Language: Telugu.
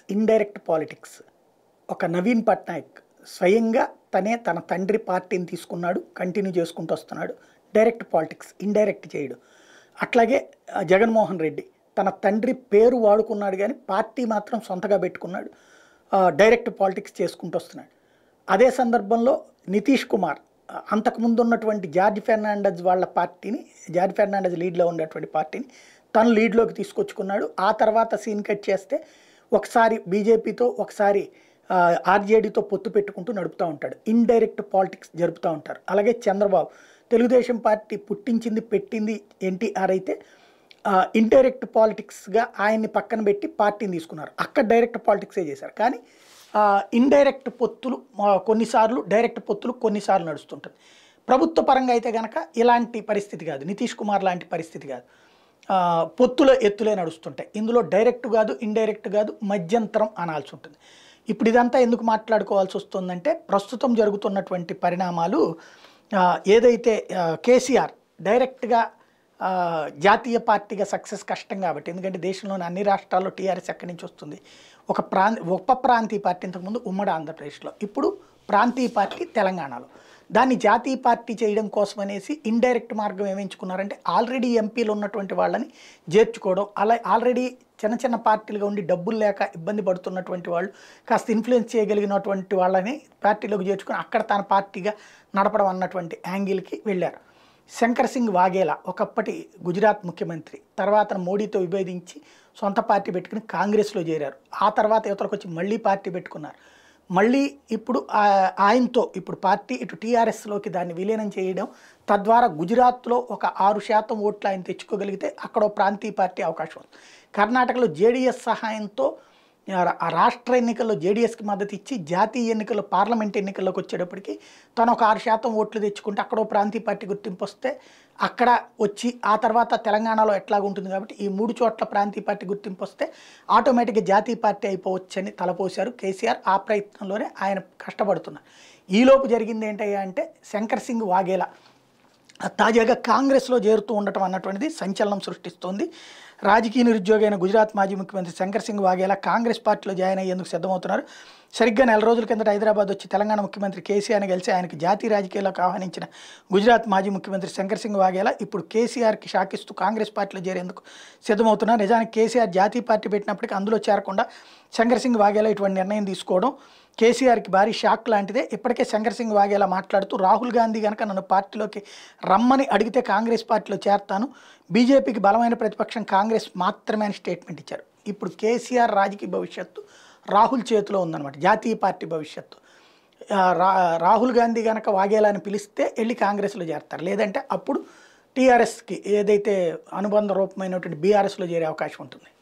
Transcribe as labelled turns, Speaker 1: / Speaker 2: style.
Speaker 1: ఇండైరెక్ట్ పాలిటిక్స్ ఒక నవీన్ పట్నాయక్ స్వయంగా తనే తన తండ్రి పార్టీని తీసుకున్నాడు కంటిన్యూ చేసుకుంటూ వస్తున్నాడు డైరెక్ట్ పాలిటిక్స్ ఇండైరెక్ట్ చేయడు అట్లాగే ఆ, జగన్మోహన్ రెడ్డి తన తండ్రి పేరు వాడుకున్నాడు కానీ పార్టీ మాత్రం సొంతగా పెట్టుకున్నాడు ఆ, డైరెక్ట్ పాలిటిక్స్ చేసుకుంటూ వస్తున్నాడు అదే సందర్భంలో నితీష్ కుమార్ ఆ, అంతకుముందు ఉన్నటువంటి జార్జ్ ఫెర్నాండజ్ వాళ్ళ పార్టీని జార్జ్ ఫెర్నాండజ్ లీడ్లో ఉన్నటువంటి పార్టీని తను లీడ్లోకి తీసుకొచ్చుకున్నాడు ఆ తర్వాత సీన్ కట్ చేస్తే ఒకసారి బీజేపీతో ఒకసారి ఆర్జేడీతో పొత్తు పెట్టుకుంటూ నడుపుతూ ఉంటాడు ఇండైరెక్ట్ పాలిటిక్స్ జరుపుతూ ఉంటారు అలాగే చంద్రబాబు తెలుగుదేశం పార్టీ పుట్టించింది పెట్టింది ఎన్టీఆర్ అయితే ఇండైరెక్ట్ పాలిటిక్స్గా ఆయన్ని పక్కన పెట్టి పార్టీని తీసుకున్నారు అక్కడ డైరెక్ట్ పాలిటిక్సే చేశారు కానీ ఇండైరెక్ట్ పొత్తులు ఆ, కొన్నిసార్లు డైరెక్ట్ పొత్తులు కొన్నిసార్లు నడుస్తుంటుంది ప్రభుత్వ పరంగా అయితే కనుక ఇలాంటి పరిస్థితి కాదు నితీష్ కుమార్ లాంటి పరిస్థితి కాదు ఆ, పొత్తుల ఎత్తులే నడుస్తుంటాయి ఇందులో డైరెక్ట్ కాదు ఇండైరెక్ట్ కాదు మధ్యంతరం అనాల్సి ఉంటుంది ఇప్పుడు ఇదంతా ఎందుకు మాట్లాడుకోవాల్సి వస్తుందంటే ప్రస్తుతం జరుగుతున్నటువంటి పరిణామాలు ఆ, ఏదైతే ఆ, కేసీఆర్ డైరెక్ట్గా ఆ, జాతీయ పార్టీగా సక్సెస్ కష్టం కాబట్టి ఎందుకంటే దేశంలోని అన్ని రాష్ట్రాల్లో టీఆర్ఎస్ ఎక్కడి నుంచి వస్తుంది ఒక ప్రాంత ఉప ప్రాంతీయ పార్టీ ఇంతకుముందు ఉమ్మడి ఆంధ్రప్రదేశ్లో ఇప్పుడు ప్రాంతీయ పార్టీ తెలంగాణలో దాన్ని జాతీయ పార్టీ చేయడం కోసం అనేసి ఇండైరెక్ట్ మార్గం ఏమించుకున్నారంటే ఆల్రెడీ ఎంపీలు ఉన్నటువంటి వాళ్ళని చేర్చుకోవడం అలా ఆల్రెడీ చిన్న చిన్న పార్టీలుగా ఉండి డబ్బులు లేక ఇబ్బంది పడుతున్నటువంటి వాళ్ళు కాస్త ఇన్ఫ్లుయెన్స్ చేయగలిగినటువంటి వాళ్ళని పార్టీలోకి చేర్చుకొని అక్కడ తన పార్టీగా నడపడం అన్నటువంటి యాంగిల్కి వెళ్ళారు శంకర్ సింగ్ వాఘేలా ఒకప్పటి గుజరాత్ ముఖ్యమంత్రి తర్వాత మోడీతో విభేదించి సొంత పార్టీ పెట్టుకుని కాంగ్రెస్లో చేరారు ఆ తర్వాత యువతలకు వచ్చి మళ్ళీ పార్టీ పెట్టుకున్నారు మళ్ళీ ఇప్పుడు ఆ- ఆయనతో ఇప్పుడు పార్టీ ఇటు టీఆర్ఎస్లోకి దాన్ని విలీనం చేయడం తద్వారా గుజరాత్లో ఒక ఆరు శాతం ఓట్లు ఆయన తెచ్చుకోగలిగితే అక్కడ ఓ ప్రాంతీయ పార్టీ అవకాశం ఉంది కర్ణాటకలో జేడీఎస్ సహాయంతో ఆ ఆ రాష్ట్ర ఎన్నికల్లో జేడీఎస్కి మద్దతు ఇచ్చి జాతీయ ఎన్నికల్లో పార్లమెంట్ ఎన్నికల్లోకి వచ్చేటప్పటికి తను ఒక ఆరు శాతం ఓట్లు తెచ్చుకుంటే అక్కడ ఓ ప్రాంతీయ పార్టీ గుర్తింపు వస్తే అక్కడ వచ్చి ఆ తర్వాత తెలంగాణలో ఎట్లాగ ఉంటుంది కాబట్టి ఈ మూడు చోట్ల ప్రాంతీయ పార్టీ గుర్తింపు వస్తే ఆటోమేటిక్గా జాతీయ పార్టీ అయిపోవచ్చని తలపోశారు కేసీఆర్ ఆ ప్రయత్నంలోనే ఆయన కష్టపడుతున్నారు ఈలోపు జరిగింది ఏంటయ్యా అంటే శంకర్ సింగ్ వాఘేలా తాజాగా కాంగ్రెస్లో చేరుతూ ఉండటం అన్నటువంటిది సంచలనం సృష్టిస్తోంది రాజకీయ నిరుద్యోగి అయిన గుజరాత్ మాజీ ముఖ్యమంత్రి శంకర్ సింగ్ వాఘేలా కాంగ్రెస్ పార్టీలో జాయిన్ అయ్యేందుకు సిద్ధమవుతున్నారు సరిగ్గా నెల రోజుల కిందట హైదరాబాద్ వచ్చి తెలంగాణ ముఖ్యమంత్రి కేసీఆర్ని కలిసి ఆయనకి జాతీయ రాజకీయాల్లోకి ఆహ్వానించిన గుజరాత్ మాజీ ముఖ్యమంత్రి శంకర్ సింగ్ వాఘేలా ఇప్పుడు కేసీఆర్కి షాకిస్తూ కాంగ్రెస్ పార్టీలో చేరేందుకు సిద్ధమవుతున్నారు నిజానికి కేసీఆర్ జాతీయ పార్టీ పెట్టినప్పటికీ అందులో చేరకుండా శంకర్ సింగ్ వాఘేలా ఇటువంటి నిర్ణయం తీసుకోవడం కేసీఆర్కి భారీ షాక్ లాంటిదే ఇప్పటికే శంకర్ సింగ్ వాగేలా మాట్లాడుతూ రాహుల్ గాంధీ కనుక నన్ను పార్టీలోకి రమ్మని అడిగితే కాంగ్రెస్ పార్టీలో చేరతాను బీజేపీకి బలమైన ప్రతిపక్షం కాంగ్రెస్ మాత్రమే అని స్టేట్మెంట్ ఇచ్చారు ఇప్పుడు కేసీఆర్ రాజకీయ భవిష్యత్తు రాహుల్ చేతిలో ఉందన్నమాట జాతీయ పార్టీ భవిష్యత్తు ఆ, రా రాహుల్ గాంధీ కనుక వాగేలాని పిలిస్తే వెళ్ళి కాంగ్రెస్లో చేరతారు లేదంటే అప్పుడు టీఆర్ఎస్కి ఏదైతే అనుబంధ రూపమైనటువంటి బీఆర్ఎస్లో చేరే అవకాశం ఉంటుంది